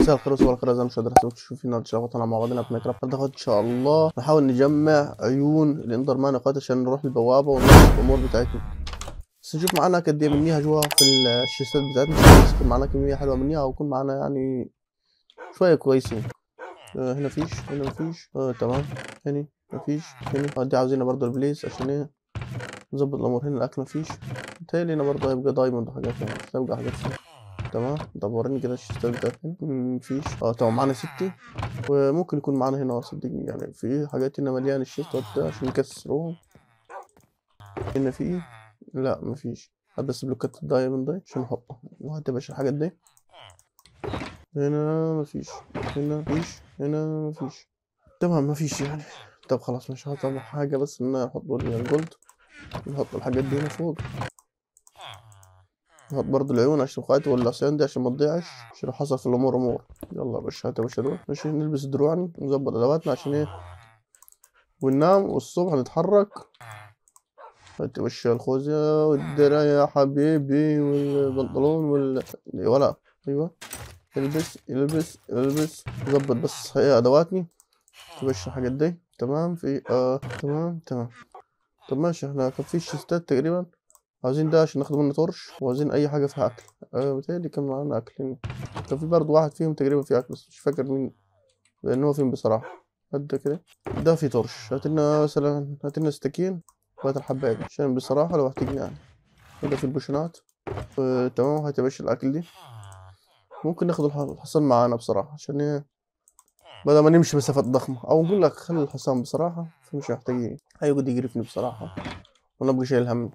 مساء الخير وصباح الخير اعزائي المشاهدين حسبك تشوفوا فينا شغلتنا مع بعضنا في ماينكرافت النهارده ان شاء الله نحاول نجمع عيون الاندر مان اخواتي عشان نروح البوابه ونعرف الامور بتاعتنا بس نشوف معانا قد ايه منيها جوا في الشيستات بتاعتنا بس يكون معانا كميه حلوه منيها او يكون معانا يعني شويه كويسين آه هنا فيش هنا مفيش اه تمام هنا مفيش هنا آه دي عاوزينها برضه البليس عشان ايه نظبط الامور هنا الاكل مفيش متهيألي هنا برضه هيبقى دايموند وحاجات يعني مش هيبقى حاجات فيه. تمام طب وريني كده الشيستات بتاعتنا مفيش اه تمام معانا ستة وممكن يكون معانا هنا صدقني يعني في حاجات هنا مليان الشيستات ده عشان نكسروهم هنا في لا مفيش هات بس بلوكات الدايموند دي عشان نحطها وهات يا باشا الحاجات دي هنا مفيش هنا مفيش هنا مفيش تمام مفيش يعني طب خلاص مش هطلع حاجة بس ان نحط الجولد نحط الحاجات دي هنا فوق نحط برضه العيون عشان اخواتي والعصيان دي عشان ما تضيعش عشان لو حصل في الامور امور يلا يا باشا هات يا باشا دول ماشي نلبس دروعنا نظبط ادواتنا عشان ايه وننام والصبح نتحرك هات يا باشا الخوذة والدرع يا حبيبي والبنطلون وال ولا ايوه البس البس البس نظبط بس هي ادواتني يا باشا الحاجات دي تمام في آه تمام تمام طب ماشي احنا كان في شيستات تقريبا عاوزين ده عشان ناخد منه طرش وعاوزين اي حاجه فيها اكل آه بتهيألي كان معانا اكل هنا كان في برضه واحد فيهم تقريبا فيه اكل بس مش فاكر مين لان هو فين بصراحه هات ده كده ده في طرش هات لنا مثلا هات لنا سكين وهات الحبايه دي عشان بصراحه لو احتاجنا يعني ده في البوشنات آه تمام هات يا باشا الاكل دي ممكن ناخد الح- الحصان معانا بصراحه عشان ايه بدل ما نمشي مسافات ضخمه او نقول لك خلي الحصان بصراحه فمش محتاجين هيقعد يقرفني بصراحه وانا ابقى شايل هم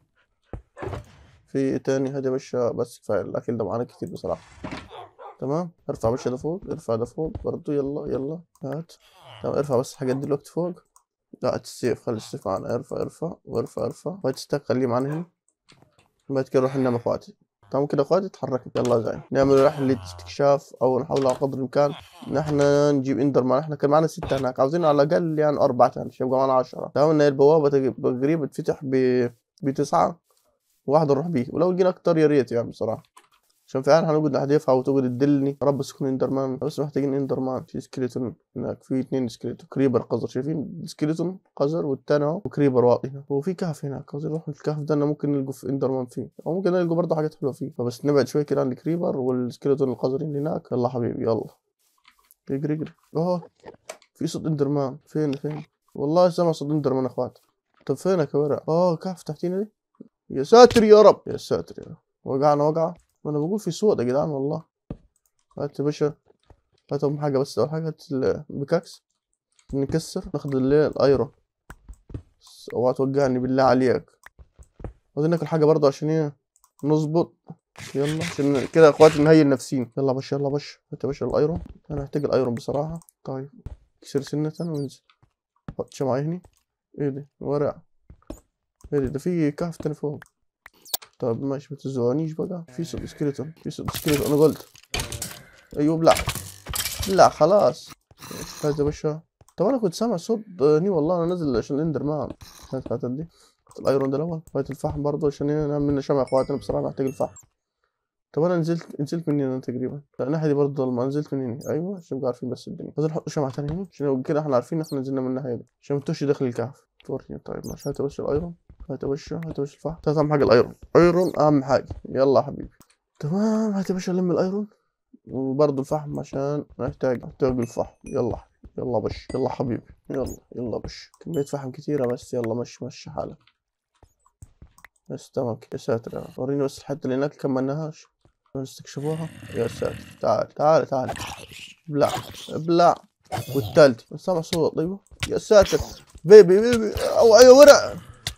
في إيه تاني هات يا باشا بس كفايه الاكل ده معانا كتير بصراحه تمام ارفع باشا ده فوق ارفع ده فوق برضو يلا يلا هات تمام ارفع بس الحاجات دي دلوقتي فوق لا هات السيف خلي السيف معانا ارفع ارفع وارفع ارفع وهات ستاك خليه معانا هنا بعد كده نروح ننام يا اخواتي تمام كده يا اخواتي اتحركنا يلا زين نعمل رحلة استكشاف او نحاول على قدر الامكان ان احنا نجيب اندر مان احنا كان معانا ستة هناك عاوزين على الاقل يعني اربعة يعني مش يبقى معانا عشرة تمام ان هي البوابة تق- تقريبا تفتح ب بتسعة واحد نروح بيه ولو لقينا اكتر يا ريت يعني بصراحة عشان فعلا هنقعد نحذفها وتقعد تدلني يا رب بس يكون اندر مان بس محتاجين اندر مان في سكيلتون هناك في اتنين سكيلتون كريبر قذر شايفين سكيلتون قذر والتاني اهو وكريبر واطي هنا وفي كهف هناك عاوزين نروح الكهف ده انا ممكن نلقوا في اندر مان فيه او ممكن نلقوا برضه حاجات حلوه فيه فبس نبعد شويه كده عن الكريبر والسكيلتون القذرين اللي هناك يلا حبيبي يلا اجري اجري اه في صوت اندر مان فين فين والله سامع صوت اندر مان يا اخوات طب فينك يا ورع اه كهف تحتينا دي يا ساتر يا رب يا ساتر يا رب وقعنا وقعه وانا بقول في صوت يا جدعان والله هات يا باشا هات أهم حاجة بس أول حاجة هات البكاكس نكسر ناخد اللي الأيرون بس اوعى توجعني بالله عليك عاوزين ناكل حاجة برضه عشان ايه نظبط يلا عشان كده يا اخواتي نهيل نفسين يلا يا باشا يلا يا باشا هات يا باشا الايرون انا محتاج الايرون بصراحة طيب كسر سنة وننزل حط شمعة هني ايه ده ورع ايه ده ده في كهف تاني فوق طب ماشي ما تزعونيش بقى في صوت سكيلتون في صوت سكيلتون انا قلت ايوه لا لا خلاص هات يا باشا طب انا كنت سامع صوت ني والله انا نازل عشان الاندر مان هات هات دي هات الايرون ده الاول هات الفحم برضه عشان إيه نعمل لنا شمع يا اخواتي انا بصراحه محتاج الفحم طب انا نزلت نزلت منين انا تقريبا لا الناحيه دي برضه ضلمه نزلت منين ايوه عشان نبقى عارفين بس الدنيا لازم نحط شمعة تانية هنا عشان كده احنا عارفين ان احنا نزلنا من الناحيه دي عشان ما نتوهش داخل الكهف توريني طيب ماشي هات يا باشا الايرون هات يا باشا هات يا باشا الفحم هات اهم حاجه الايرون ايرون اهم حاجه يلا يا حبيبي تمام هات يا باشا لم الايرون وبرضه الفحم عشان نحتاج نحتاج الفحم يلا يلا بش يلا حبيبي يلا يلا بش كمية فحم كتيرة بس يلا مشي مشي حالك بس تمام كده. يا ساتر يا رب. وريني بس الحتة اللي هناك كملناهاش نستكشفوها يا ساتر تعال تعال تعال ابلع ابلع والتالت بس سامع صوت ايوه يا ساتر بيبي بيبي او اي ورع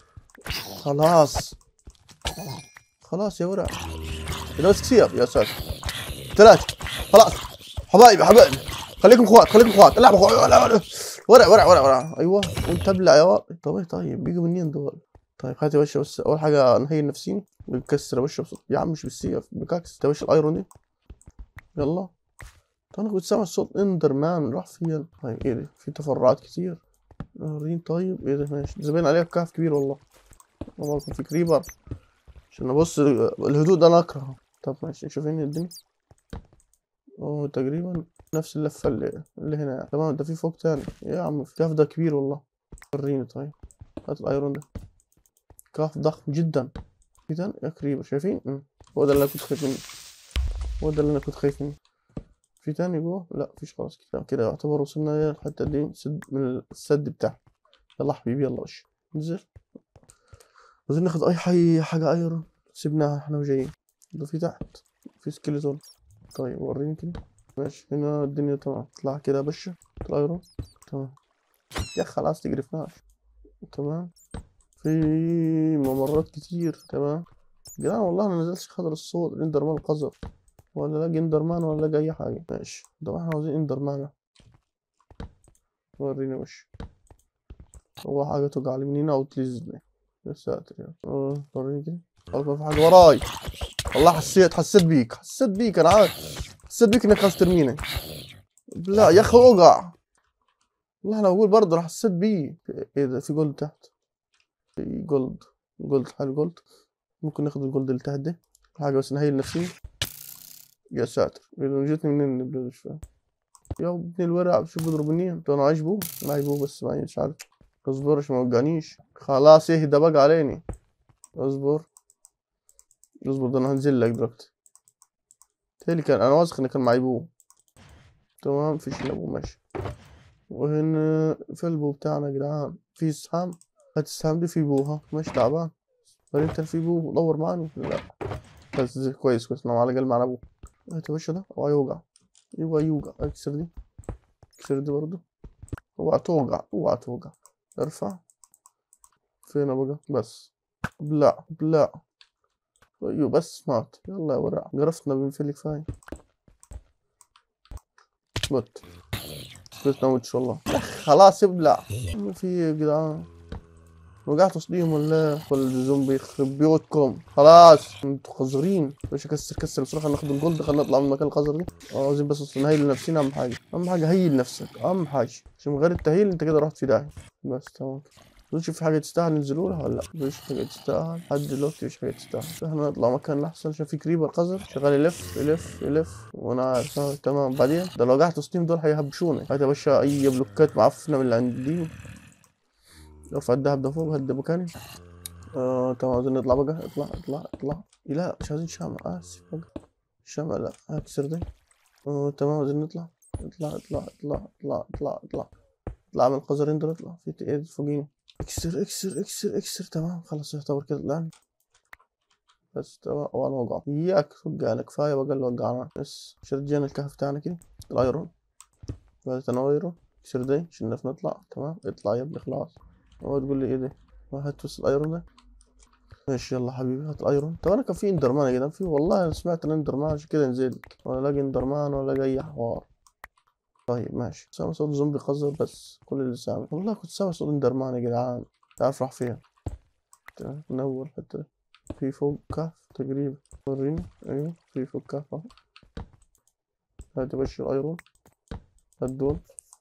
خلاص خلاص يا ورع اذا بس كثير يا ساتر ثلاثة خلاص حبايبي حبايبي خليكم اخوات خليكم اخوات العب اخوات ورع ورع ورع ورع ايوه وانت ابلع يا ولد طب إيه طيب بيجوا منين دول طيب هات يا باشا بس اول حاجه نهي نفسين ونكسر يا باشا بصوت يا عم مش بالسيف بكاكس يا باشا الايرون دي يلا طب انا كنت سامع صوت اندر مان راح فين طيب ايه ده في تفرعات كتير وريني طيب ايه ده ماشي زبين عليها كهف كبير والله والله يكون في كريبر عشان ابص الهدوء ده انا اكرهه طب ماشي نشوف هنا الدنيا اوه تقريبا نفس اللفة اللي, اللي هنا تمام ده في فوق تاني يا عم الكهف ده كبير والله وريني طيب هات الايرون ده كهف ضخم جدا في تاني يا كريبر شايفين مم. هو ده اللي انا كنت خايف منه هو ده اللي انا كنت خايف منه في تاني جوه لا فيش خلاص كده كده يعتبر وصلنا الحتة دي سد من السد بتاعه يلا حبيبي يلا وش ننزل عايزين ناخد اي حي حاجة ايرون سيبناها احنا وجايين ده في تحت في سكيلتون طيب وريني كده ماشي هنا الدنيا تمام اطلع كده يا باشا الايرون تمام يا خلاص تقرفناش تمام في ممرات كتير تمام يا جدعان والله ما نزلتش خضر الصوت الاندرمان القذر ولا لاقي اندرمان ولا لاقي اي حاجة ماشي طب احنا عاوزين اندرمان وريني وش هو حاجة توقع لي من هنا او تلزني يا ساتر يا اه وريني كده والله في حاجة وراي والله حسيت حسيت بيك حسيت بيك انا عارف حسيت بيك انك عايز ترميني لا يا اخي اوقع والله انا بقول برضه انا حسيت بيه ايه ده في جولد تحت في جولد جولد حلو جولد ممكن ناخد الجولد اللي تحت ده حاجة بس نهيل نفسي يا ساتر إذا جتني منين البلد مش فاهم يا ابن الورع شوف بيضربني انت انا عايش بوه انا عايش بوه بس ما مش عارف اصبر عشان ما وقعنيش خلاص اهدى بقى عليني اصبر اصبر ده انا هنزل لك دلوقتي تالي كان انا واثق ان كان معي بوه تمام فيش الا بوه ماشي وهنا في البو بتاعنا يا جدعان في سهام هات السهام دي في بوها ماشي تعبان هل انت في بو دور معاني لا بس زي- كويس كويس انا على الاقل معنا ابوه هات يا باشا ده اوعى يوقع يبغى يوقع اكسر دي اكسر دي برضه اوعى توقع اوعى توقع ارفع فين بقى بس بلا بلا ايوه بس مات يلا يا ورع قرفتنا بنفل كفاية مت كنت نموت والله خلاص ابلع ما في يا جدعان وقعت تصديم ولا ولا زومبي يخرب بيوتكم خلاص انتوا قذرين باش كسر كسر بسرعه خلينا ناخد الجولد خلينا نطلع من المكان القذر ده اه عايزين بس نهيل لنفسنا اهم حاجه اهم حاجه هيل نفسك اهم حاجه عشان من غير التهيل انت كده رحت في داهيه بس تمام نشوف في حاجة تستاهل ننزلوا لها ولا لا مفيش حاجة تستاهل لحد دلوقتي مفيش حاجة تستاهل احنا نطلع مكان أحسن عشان في كريبر قذر شغال يلف يلف يلف وأنا عارف آه، تمام بعدين ده لو قعدت تصميم دول هيهبشوني هات يا باشا أي بلوكات معفنة من اللي عندي ارفع الدهب ده فوق هدي مكاني آه تمام عايزين نطلع بقى اطلع اطلع اطلع لا مش عايزين شمع اسف بقى شمع لا هكسر دي آه تمام عايزين نطلع اطلع اطلع اطلع اطلع اطلع اطلع اطلع من القذرين دول اطلع في ايه فوقيني اكسر اكسر اكسر اكسر تمام خلاص يعتبر كده طلعنا بس تمام وانا وقع اياك وقعنا كفايه بقى اللي وقعنا بس مش رجعنا الكهف بتاعنا كده الايرون بعد انا ايرون اكسر دي عشان نعرف نطلع تمام اطلع يا ابني خلاص هو تقول لي ايه ده ما هات بس الايرون ده ماشي يلا حبيبي هات الايرون طب انا كان في اندرمان يا جدعان في والله انا سمعت ان اندرمان عشان كده نزلت ولا لاقي اندرمان ولا لاقي اي حوار طيب ماشي سامع صوت زومبي قذر بس كل اللي سامع والله كنت سامع صوت اندرمان يا جدعان تعرف راح فين تعال نور حتى في فوق كهف تقريبا وريني ايوه في فوق كهف اهو هات يا باشا الايرون هات دول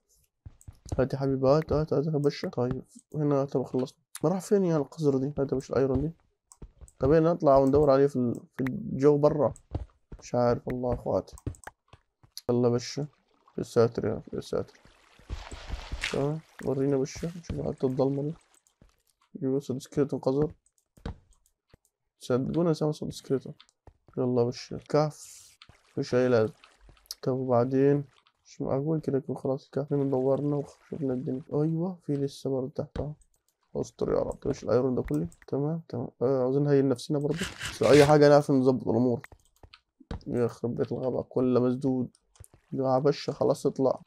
هات يا حبيبي هات هات هات يا باشا طيب هنا طب خلصنا ما راح فين يا القذر دي هات يا باشا الايرون دي طب هنا نطلع وندور عليه في ال- في الجو برا مش عارف والله يا اخواتي يلا يا باشا يا ساتر يا يا ساتر تمام ورينا يا باشا شوف حتى الضلمة دي يجيب صوت سكيلتون قذر صدقوني سامع صوت سكيلتون يلا يا باشا الكهف مش أي لازم طب وبعدين مش معقول كده يكون خلاص الكهف هنا دورنا وشفنا الدنيا أيوة في لسه برضه تحت أهو استر يا رب مش الايرون ده كله تمام تمام آه عاوزين نهيل نفسنا برضه بس اي حاجه نعرف نظبط الامور يخرب بيت الغابة كله مسدود يا باشا خلاص اطلع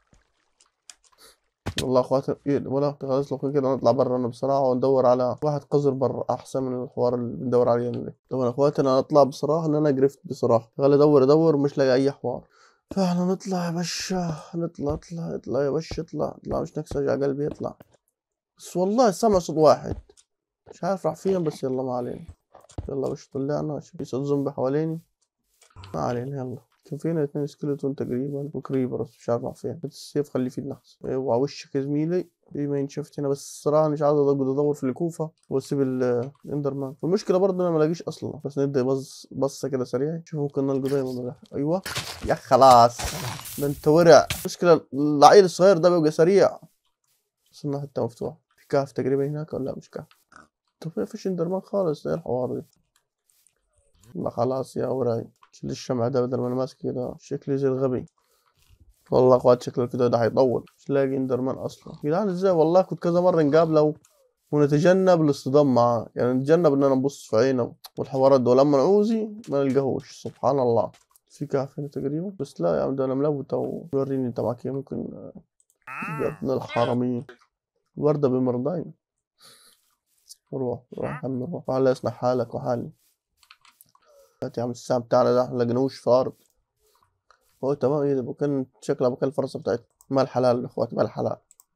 والله اخواتي إيه ولا خلاص لو كده نطلع برا انا بصراحة وندور على واحد قذر برا احسن من الحوار اللي بندور عليه ده طبعا يا اخواتي انا اطلع بصراحة ان انا قرفت بصراحة خلي ادور ادور مش لاقي اي حوار فاحنا نطلع يا باشا نطلع اطلع اطلع يا باشا اطلع اطلع مش نكسر وجع قلبي اطلع بس والله سمع صوت واحد مش عارف راح فين بس يلا ما علينا يلا يا باشا طلعنا في صوت زومبي حواليني ما علينا يلا كان فينا اتنين سكيلتون تقريبا وكريبر بس مش عارف راح فين بس السيف خليه في النحس اوعى وشك يا زميلي في مين شفت هنا بس الصراحه مش عاوز اقعد ادور في الكوفه واسيب ال- الاندرمان والمشكله برضه انا ما لاقيش اصلا بس ندي بص بصه كده سريع شوف ممكن نلقى دايما ولا لا. ايوه يا خلاص ده انت ورع مشكله العيل الصغير ده بيبقى سريع بس انه حتى مفتوح في كهف تقريبا هناك ولا لا مش كهف طب ما فيش اندرمان خالص ايه الحوار ده لا خلاص يا ورعي شيل الشمع ده بدل ما انا ماسك كده شكلي زي الغبي والله يا اخوات شكل الفيديو ده هيطول مش لاقي اندرمان اصلا يا جدعان ازاي والله كنت كذا مره نقابله ونتجنب الاصطدام معاه يعني نتجنب ان انا نبص في عينه والحوارات دول لما نعوزي ما نلقاهوش سبحان الله في كهف هنا تقريبا بس لا يا عم ده انا ملوته ووريني انت معاك ايه ممكن آه، يا ابن الحرامية وردة بمرضين روح روح يا عم روح وعلى يصلح حالك وحالي هات يا عم الساعة بتاعنا ده ما لقيناهوش في أرض هو تمام ايه ده كان شكلها بكل الفرصة بتاعتنا ما الحلال يا اخواتي ما الحلال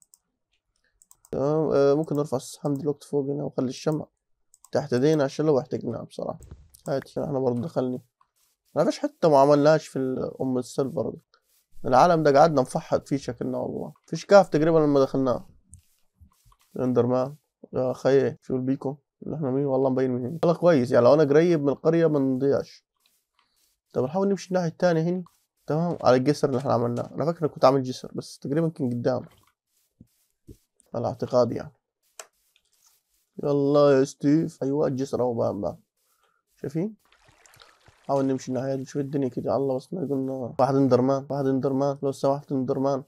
تمام آه، ممكن نرفع السحام دلوقتي فوق هنا ونخلي الشمع تحت ايدينا عشان لو احتاجناه بصراحة هات عشان احنا برضه دخلني ما فيش حتى ما عملناش في ال- ام السيلفر دي العالم ده قعدنا نفحط فيه شكلنا والله فيش كهف تقريبا لما دخلناه اندرمان يا اخي شو البيكو اللي احنا مين والله مبين من هنا والله كويس يعني لو انا قريب من القرية ما نضيعش طب نحاول نمشي الناحية التانية هنا تمام على الجسر اللي احنا عملناه انا فاكر إني كنت عامل جسر بس تقريبا كان قدام على اعتقادي يعني يلا يا ستيف ايوه الجسر اهو بان بان شايفين حاول نمشي الناحية دي شوف الدنيا كده الله بس قلنا واحد اندرمان واحد اندرمان لو سمحت اندرمان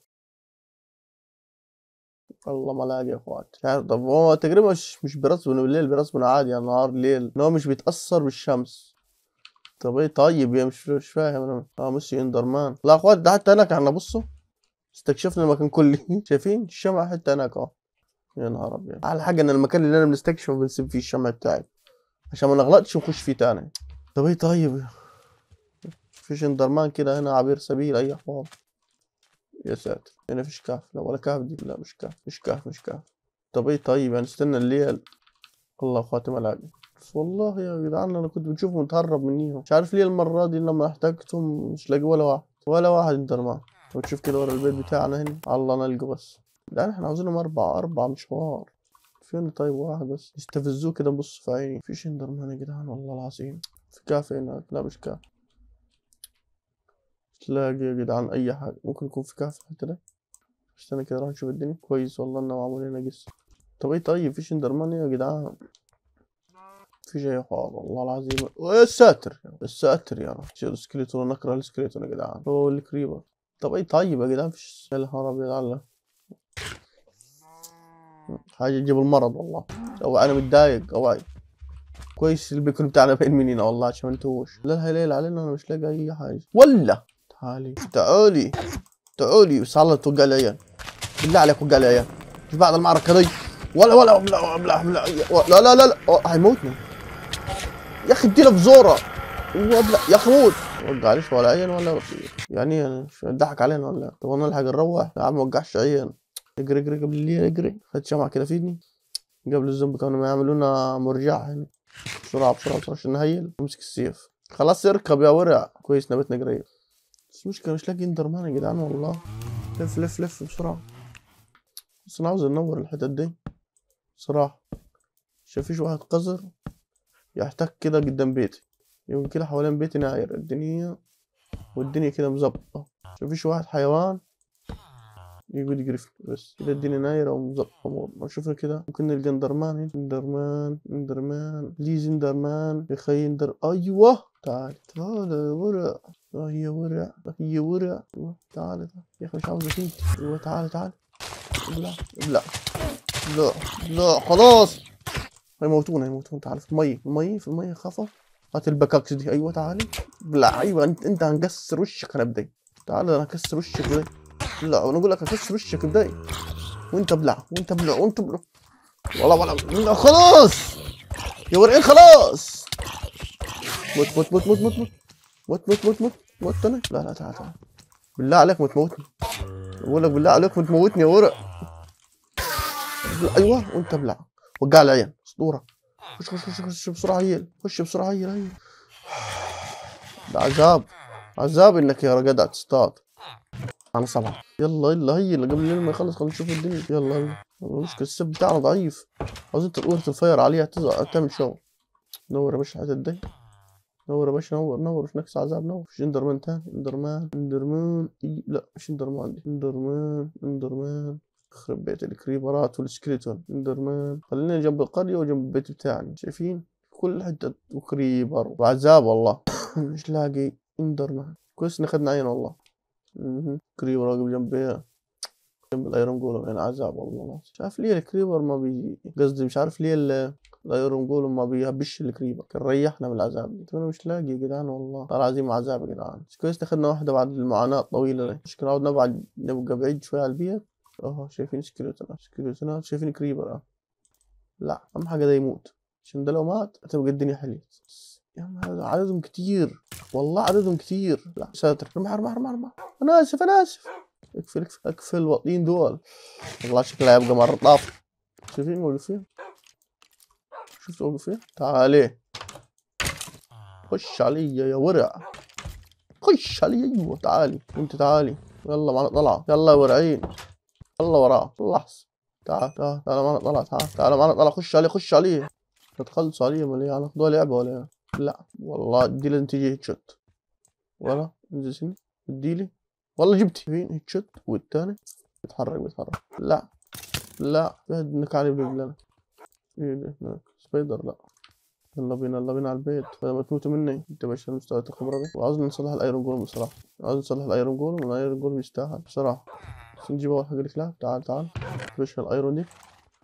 والله ما لاقي يا اخوات مش عارف طب هو تقريبا مش مش بيرسبنا بالليل بيرسبنا عادي يعني نهار ليل ان هو مش بيتأثر بالشمس طب ايه طيب يا مش مش فاهم انا اه ميسي اندرمان لا يا اخوات ده حتى هناك احنا بصوا استكشفنا المكان كله شايفين الشمع حتى هناك اهو يا نهار ابيض على حاجه ان المكان اللي انا بنستكشفه بنسيب فيه الشمع بتاعي عشان ما نغلطش ونخش فيه تاني طب ايه طيب فيش اندرمان كده هنا عبير سبيل اي حوار يا ساتر هنا فيش كهف لا ولا كهف دي لا مش كهف مش كهف مش كهف طب ايه طيب يعني استنى الليل الله خاتم الاقي بس والله يا جدعان انا كنت بشوفهم متهرب منيهم مش عارف ليه المره دي لما احتاجتهم مش لاقي ولا واحد ولا واحد اندرمان طب تشوف كده ورا البيت بتاعنا هنا الله نلقى بس ده احنا عاوزينهم اربعة اربعة مش حوار فين طيب واحد بس يستفزوه كده بص في عيني فيش اندرمان يا جدعان والله العظيم في كهف هناك لا مش كهف مش لاقي يا جدعان اي حاجة ممكن يكون في كهف الحتة ده استنى كده نروح نشوف الدنيا كويس والله انه معمول هنا جسر طب ايه طيب فيش اندرمان يا جدعان فيش اي حوار والله العظيم يا ساتر يا ساتر يا رب شيل السكليتون نكره السكليتون يا جدعان هو الكريبر طب ايه طيب يا جدعان فيش يا نهار ابيض على حاجة تجيب المرض والله او انا متضايق اوعي كويس البيكون بتاعنا بين مننا والله عشان ما نتوهش لا ليل علينا انا مش لاقي اي حاجة ولا تعالي تعالي تعالي بس الله توقع العيال بالله عليك وقع العيال مش بعد المعركة دي ولا ولا لا لا لا لا لا لا, لا. هيموتني يا اخي اديله في زوره وابلع يا اخي موت وقع عليش ولا عين ولا يعني يعني شو ضحك علينا ولا طب انا نلحق نروح يا عم وقعش عين اجري اجري قبل الليل اجري خد شمعة كده فيدني قبل الزومبي كانوا ما يعملونا مرجع هنا بسرعة بسرعة بسرعة عشان نهيل امسك السيف خلاص اركب يا ورع كويس نبتنا قريب بس مشكلة مش لاقي اندرمان يا جدعان والله لف لف لف بسرعة بس انا عاوز انور الحتت دي صراحة شايف فيش واحد قذر يحتك كده قدام بيتي يقوم كده حوالين بيتي ناير الدنيا والدنيا كده مظبطة شايف فيش واحد حيوان يقعد يقرف بس كده الدنيا نايرة ومظبطة أمور نشوف كده ممكن نلقى اندرمان هنا اندرمان اندرمان بليز اندرمان يا خي اندر ايوه تعال تعال يا ورع آه يا ورع آه يا ورع ايوه تعال تعال. يا اخي مش عاوز فيك ايوه تعال تعال ابلع ابلع لا لا خلاص هيموتونا هيموتونا تعال في المية في المية في المية خافوا هات البكاكس دي ايوه تعالي لا ايوه انت انت هنكسر وشك انا بدي تعال انا هكسر وشك بدي لا انا اقول لك هكسر وشك بدي وانت ابلع وانت ابلع وانت ابلع والله ولا لا خلاص يا ورقين خلاص موت موت موت موت موت موت موت موت موت موت موت انا لا لا تعال تعال بالله عليك ما تموتني بقول لك بالله عليك ما تموتني يا ورق ايوه وانت ابلع وقع العين اسطوره خش خش خش خش بسرعه هيل خش بسرعه هيل هيل ده عذاب عذاب انك يا رجدع تصطاد على سبعة يلا يلا هي اللي قبل ما يخلص خلينا نشوف الدنيا يلا يلا المشكلة السب بتاعنا ضعيف عاوزين تقوة الفاير عليها تزع- تعمل شغل نور يا باشا الحتت دي نور يا باشا نور نور مش نكس عذاب نور مش اندرمان تاني اندرمان اندرمان إي لا مش اندرمان دي اندرمان اندرمان يخرب بيت الكريبرات والسكريتون اندرمان خلينا جنب القرية وجنب البيت بتاعنا شايفين كل حتة وكريبر وعذاب والله مش لاقي اندرمان كويس إن اخذنا عين والله مهم. كريبر واقف جنبي جنب الايرون جولم يعني عذاب والله مش عارف ليه الكريبر ما بي قصدي مش عارف ليه ال- الايرون جولم ما بيهبش الكريبر كان ريحنا من العذاب دي انا مش لاقي يا جدعان والله والله العظيم عذاب يا جدعان بس كويس اخذنا واحدة بعد المعاناة الطويلة دي مش نقعد نبعد نبقى بعيد شوية على البيت اه شايفين سكيلتونات سكيلتونات شايفين كريبر اه لا اهم حاجة ده يموت عشان ده لو مات هتبقى الدنيا حلوة يا عم هذا عددهم كتير والله عددهم كتير لا ساتر ارمح ارمح ارمح ارمح انا اسف انا اسف اقفل اقفل اقفل الوطين دول والله شكلها يبقى مرة طاف شايفين واقفين شفت واقفين تعالي خش علي يا ورع خش علي ايوه تعالي انت تعالي يلا معنا طلعة يلا يا ورعين يلا وراه لحظة تعال تعال تعال معنا طلعة تعال تعال معنا طلعة خش عليه خش عليه تتخلص عليه ولا ايه هناخدوها لعبة ولا ايه لا والله دي لازم تيجي هيت شوت ولا انزل سني اديلي والله جبت فين هيت شوت والتاني بيتحرك بيتحرك لا لا فهد انك علي بلبلنا ايه ده هناك سبايدر لا يلا بينا يلا بينا على البيت لما تموتوا مني انت باش مستوى الخبرة دي وعاوزنا نصلح الايرون جولم بصراحة عاوز نصلح الايرون جولم والايرون جولم يستاهل بصراحة بس نجيب اول حاجة الكلاب تعال تعال باش الايرون دي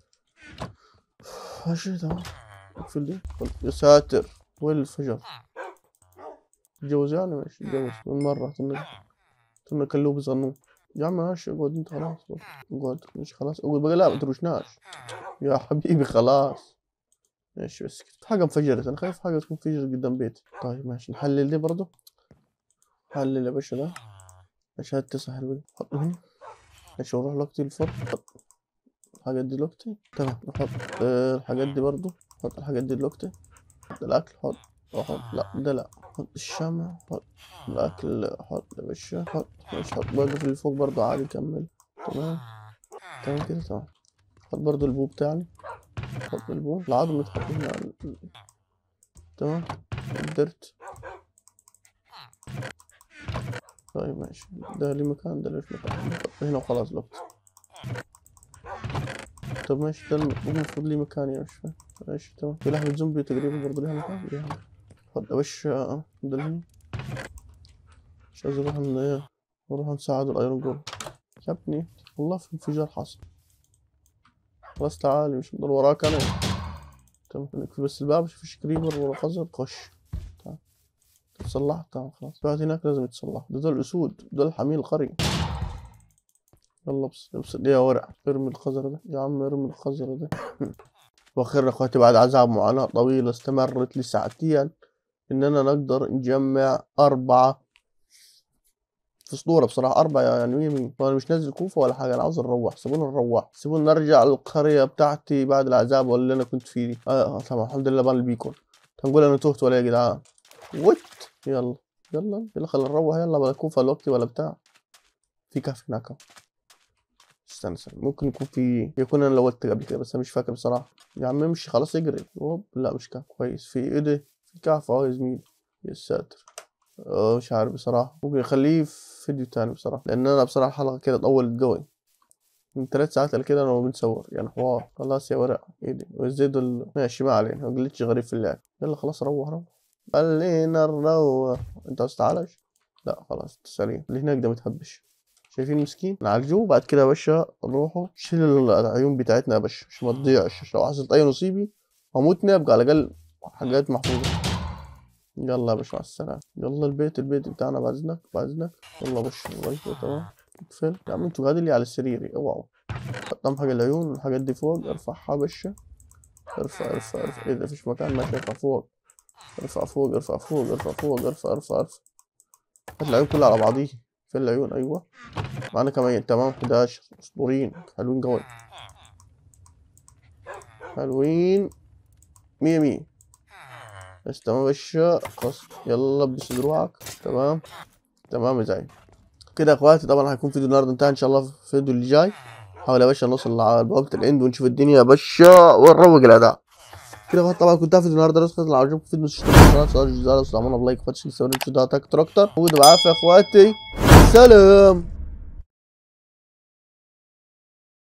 ماشي تمام اقفل دي يا ساتر وين الفجر تتجوز يعني ماشي تتجوز من مرة كنا كنا كلوب صغنون يا عم ماشي اقعد انت خلاص اقعد مش خلاص اقعد بقى لا ما تروشناش يا حبيبي خلاص ماشي بس كده حاجة انفجرت انا خايف حاجة تكون انفجرت قدام بيتي طيب ماشي نحلل دي برضو حلل يا باشا ده ماشي هات تسع حلوين حط هنا ماشي ونروح لوقتي الفرن حط الحاجات دي لوقتي تمام نحط آه، الحاجات دي برضو حط الحاجات دي لوقتي حط الاكل حط حط لا ده لا حط الشمع حط الاكل حط يا باشا حط ماشي حط برضو في اللي فوق برضو عادي كمل تمام تمام كده تمام حط برضو البو بتاعنا حط البو العظم يتحط هنا تمام قدرت طيب ماشي ده ليه مكان ده ليش مكان نحط هنا وخلاص الوقت طب ماشي ده الم- المفروض ليه مكان يا مش فاهم ماشي تمام في لحمة زومبي تقريبا برضه ليها مكان ليها مكان حط يا باشا ده الهنا مش عايز اروح ن- ايه نروح نساعد الايرون جول يا ابني والله في انفجار حصل خلاص تعالي مش هفضل وراك انا تمام نقفل بس الباب مش فيش كريبر ولا خزر خش تعال تصلح تمام خلاص بعد هناك لازم يتصلح ده دول الاسود دول الحميل القري يلا بس بس يا ورع ارمي الخزر ده يا عم ارمي الخزر ده واخيرا اخواتي بعد عذاب معاناة طويلة استمرت لساعتين اننا نقدر نجمع اربعة في اسطورة بصراحة أربعة يعني مية مية وأنا مش نازل كوفة ولا حاجة أنا عاوز نروح سيبونا نروح سيبونا نرجع للقرية بتاعتي بعد العذاب اللي أنا كنت فيه دي آه طبعا الحمد لله بان البيكون تنقول أنا تهت ولا يا جدعان وات يلا يلا يلا خلينا نروح يلا بلا كوفة الوقت ولا بتاع في كهف هناك أهو. استنى استنى ممكن يكون في يكون انا لوت قبل كده بس انا مش فاكر بصراحه يا عم امشي خلاص اجري اوب لا مش كهف كويس في ايه ده في كهف اهو يا زميلي يا ساتر اه مش عارف بصراحه ممكن اخليه في فيديو تاني بصراحه لان انا بصراحه الحلقه كده طولت قوي من ثلاث ساعات إلا كده انا بنصور يعني حوار خلاص يا ورق ايه ده وازاي دول ماشي ما علينا هو جلتش غريب في اللعب يلا خلاص روح روح خلينا نروح انت عاوز تعالج لا خلاص انت سليم اللي هناك ده متهبش شايفين مسكين نعالجوه بعد كده يا باشا نروحوا شيل العيون بتاعتنا يا باشا عشان ما تضيعش عشان لو حصلت اي نصيبي هموتنا يبقى على الاقل حاجات محفوظه يلا يا باشا مع السلامه يلا البيت البيت بتاعنا بعد اذنك بعد اذنك يلا يا باشا الله يكبر تمام اقفل يا عم انتوا قاعدين لي على السرير اوعوا حط اهم حاجه العيون الحاجات دي فوق ارفعها يا باشا ارفع ارفع ارفع ايه ده مفيش مكان ماشي ارفع فوق ارفع فوق ارفع فوق ارفع فوق ارفع ارفع ارفع هات العيون كلها على بعضيها فين العيون ايوه معانا كمان تمام 11 اسطوريين حلوين قوي حلوين مية مية بس تمام يا باشا خلاص يلا لبس دروعك تمام تمام يا زعيم كده يا اخواتي طبعا هيكون فيديو النهارده انتهى ان شاء الله في الفيديو اللي جاي حاول يا باشا نوصل على بوابه الاند ونشوف الدنيا يا باشا ونروق الاداء كده يا اخواتي طبعا كنت فيديو النهارده نسخه لو عجبكم الفيديو اشتركوا في القناه وتفعلوا الجرس وتعملوا لايك وفتش السبب فيديوهات اكتر اكتر وبعافيه يا اخواتي سلام